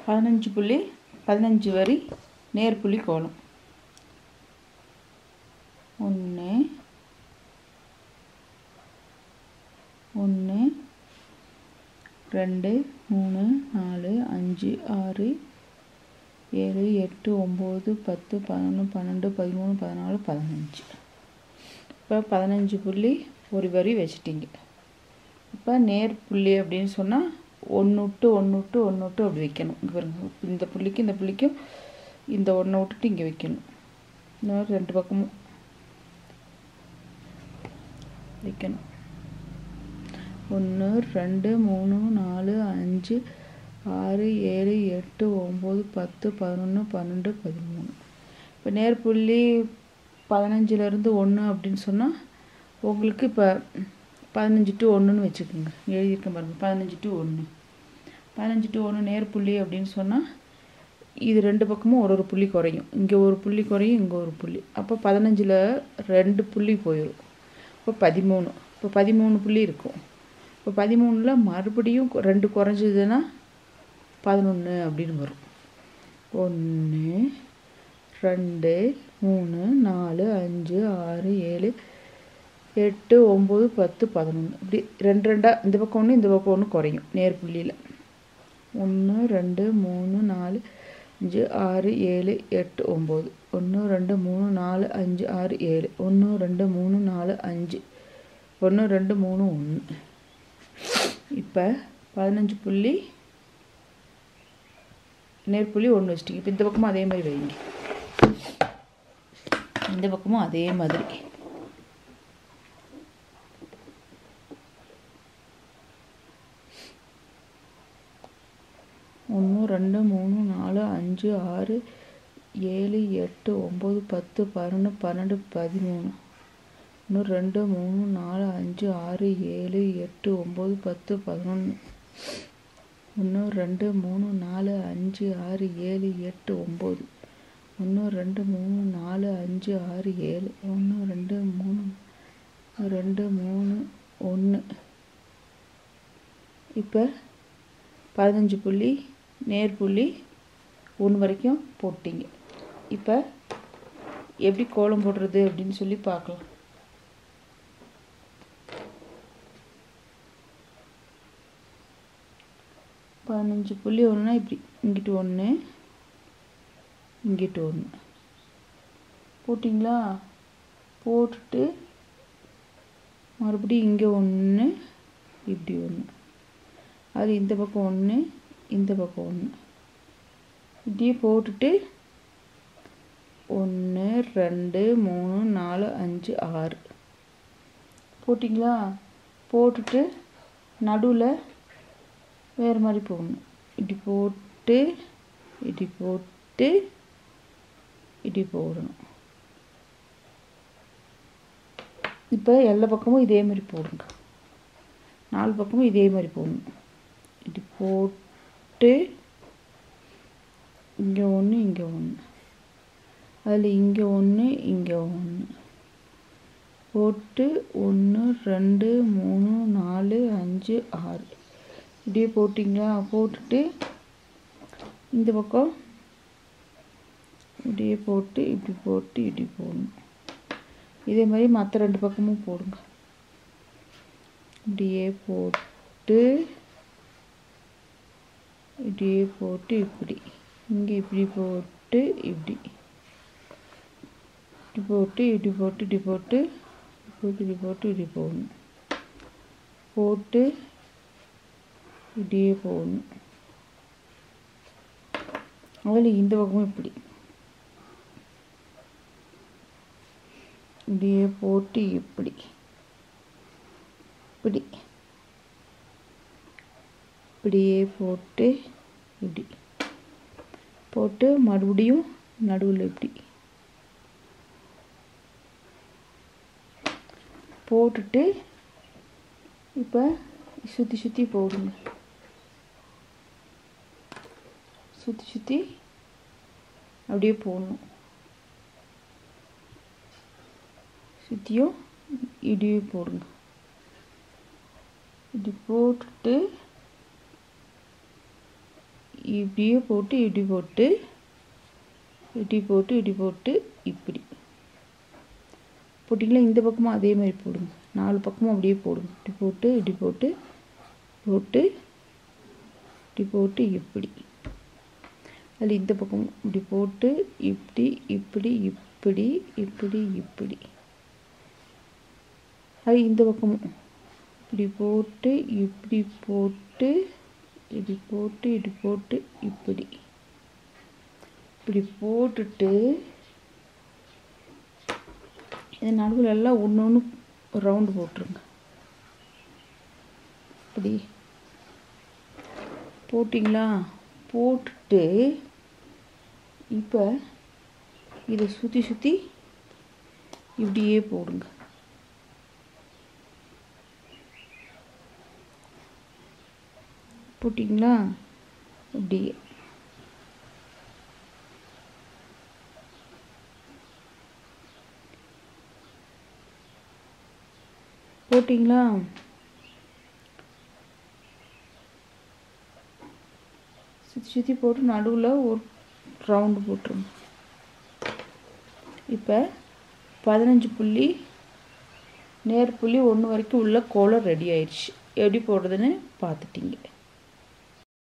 பதினஞ்சு புள்ளி பதினஞ்சு வரி நேர் புள்ளி கோலம் ஒன்று ஒன்று ரெண்டு மூணு நாலு அஞ்சு ஆறு ஏழு எட்டு ஒம்பது பத்து பதினொன்று பன்னெண்டு பதிமூணு பதினாலு பதினஞ்சு இப்போ பதினஞ்சு புள்ளி ஒரு வரி வச்சிட்டிங்க இப்போ நேர் புள்ளி அப்படின்னு சொன்னால் ஒன்று விட்டு ஒன்று விட்டு ஒன்று விட்டு அப்படி வைக்கணும் இங்கே பாருங்க இந்த புள்ளிக்கும் இந்த புள்ளிக்கும் இந்த ஒன்றை விட்டுட்டு இங்கே வைக்கணும் இந்த மாதிரி ரெண்டு பக்கமும் வைக்கணும் ஒன்று ரெண்டு மூணு நாலு அஞ்சு ஆறு ஏழு எட்டு ஒம்பது பத்து பதினொன்று பன்னெண்டு பதிமூணு இப்போ நேர்புள்ளி பதினஞ்சுலேருந்து ஒன்று அப்படின்னு சொன்னால் உங்களுக்கு இப்போ பதினஞ்சு டு ஒன்றுன்னு வச்சுக்கோங்க எழுதியிருக்கேன் பாருங்கள் பதினஞ்சு டு ஒன்று பதினஞ்சு டு ஒன்று நேர்புள்ளி அப்படின்னு சொன்னால் இது ரெண்டு பக்கமும் ஒரு ஒரு புள்ளி குறையும் இங்கே ஒரு புள்ளி குறையும் இங்கே ஒரு புள்ளி அப்போ பதினஞ்சில் ரெண்டு புள்ளி போயிடும் இப்போ பதிமூணு இப்போ பதிமூணு புள்ளி இருக்கும் இப்போ பதிமூணில் மறுபடியும் கொ- ரெண்டு குறைஞ்சதுன்னா பதினொன்று அப்படின்னு வரும் ஒன்று ரெண்டு மூணு நாலு அஞ்சு ஆறு ஏழு எட்டு ஒம்பது பத்து பதினொன்று இப்படி ரெண்டு ரெண்டாக இந்த பக்கம் ஒன்று இந்த பக்கம் ஒன்று குறையும் நேர் புள்ளியில் ஒன்று ரெண்டு மூணு நாலு அஞ்சு ஆறு ஏழு எட்டு ஒம்பது ஒன்று ரெண்டு மூணு நாலு அஞ்சு ஆறு ஏழு ஒன்று ரெண்டு மூணு நாலு அஞ்சு ஒன்று ரெண்டு மூணு ஒன்று இப்போ பதினஞ்சு புள்ளி நேர்புள்ளி ஒன்று வச்சிட்டிங்க இப்போ இந்த பக்கமும் அதே மாதிரி வைங்க இந்த பக்கமும் அதே மாதிரி ஒன்று ரெண்டு மூணு நாலு அஞ்சு ஆறு ஏழு எட்டு ஒம்பது பத்து பதினொன்று பன்னெண்டு பதிமூணு ஒன்று ரெண்டு மூணு நாலு அஞ்சு ஆறு ஏழு எட்டு ஒம்பது பத்து பதினொன்று ஒன்று ரெண்டு மூணு நாலு அஞ்சு ஆறு ஏழு எட்டு ஒம்பது ஒன்று ரெண்டு மூணு நாலு அஞ்சு ஆறு ஏழு ஒன்று ரெண்டு மூணு ரெண்டு மூணு ஒன்று இப்போ பதினஞ்சு புள்ளி நேர் புள்ளி ஒன்று வரைக்கும் போட்டிங்க இப்போ எப்படி கோலம் போடுறது அப்படின்னு சொல்லி பார்க்கலாம் பதினஞ்சு புள்ளி ஒன்றுனா இப்படி இங்கிட்டு ஒன்று இங்கிட்டு ஒன்று போட்டிங்களா போட்டுட்டு மறுபடியும் இங்கே ஒன்று இப்படி ஒன்று அது இந்த பக்கம் ஒன்று இந்த பக்கம் ஒன்று இப்படியே போட்டுட்டு ஒன்று ரெண்டு மூணு நாலு அஞ்சு ஆறு போட்டிங்களா போட்டுட்டு நடுவில் வேறு மாதிரி போடணும் இப்படி போட்டு இப்படி போட்டு இப்படி போடணும் இப்போ எல்லா பக்கமும் இதே மாதிரி போடுங்க நாலு பக்கமும் இதே மாதிரி போடணும் இப்படி போட்டு இங்கே ஒன்று இங்கே ஒன்று அதில் இங்கே ஒன்று இங்கே ஒன்று போட்டு ஒன்று ரெண்டு மூணு நாலு அஞ்சு ஆறு இப்படியே போட்டிங்களா போட்டுட்டு இந்த பக்கம் இப்படியே போட்டு இப்படி போட்டு இப்படி போடணும் இதே மாதிரி மற்ற ரெண்டு பக்கமும் போடுங்க இப்படியே போட்டு இப்படியே போட்டு இப்படி இங்கே இப்படி போட்டு இப்படி இப்படி போட்டு இப்படி போட்டு இப்படி போட்டு போட்டு இப்படி போட்டு இப்படி போடணும் போட்டு இப்படியே போடணும் அதில் இந்த பக்கமும் இப்படி இப்படியே போட்டு இப்படி இப்படி இப்படியே போட்டு இப்படி போட்டு மறுபடியும் நடுவில் இப்படி போட்டுட்டு இப்போ சுற்றி சுற்றி போடுங்க சுற்றி சுற்றி அப்படியே போடணும் சுற்றியும் இப்படியே போடுங்க இப்படி போட்டுட்டு இப்படியே போட்டு இப்படி போட்டு இப்படி போட்டு இப்படி போட்டு இப்படி போட்டிங்களா இந்த பக்கமும் அதே மாதிரி போடுங்க நாலு பக்கமும் அப்படியே போடுங்க இப்படி போட்டு இப்படி போட்டு போட்டு இப்படி போட்டு இப்படி அதில் இந்த பக்கம் இப்படி போட்டு இப்படி இப்படி இப்படி இப்படி இப்படி அது இந்த பக்கமும் இப்படி போட்டு இப்படி போட்டு இப்படி போட்டு இப்படி போட்டு இப்படி இப்படி போட்டுட்டு இது நடுவில் எல்லாம் ஒன்று ஒன்று ரவுண்டு போட்டுருங்க இப்படி போட்டிங்களா போட்டுட்டு இப்போ இதை சுற்றி சுற்றி இப்படியே போடுங்க போட்டிங்களா இப்படியே போட்டிங்களா சுற்றி சுற்றி போட்டு நடுவில் ஒரு ரவுண்டு போட்டுருங்க இப்போ பதினஞ்சு புள்ளி நேர் புள்ளி ஒன்று வரைக்கும் உள்ள கோலம் ரெடி ஆயிடுச்சு எப்படி போடுறதுன்னு பார்த்துட்டிங்க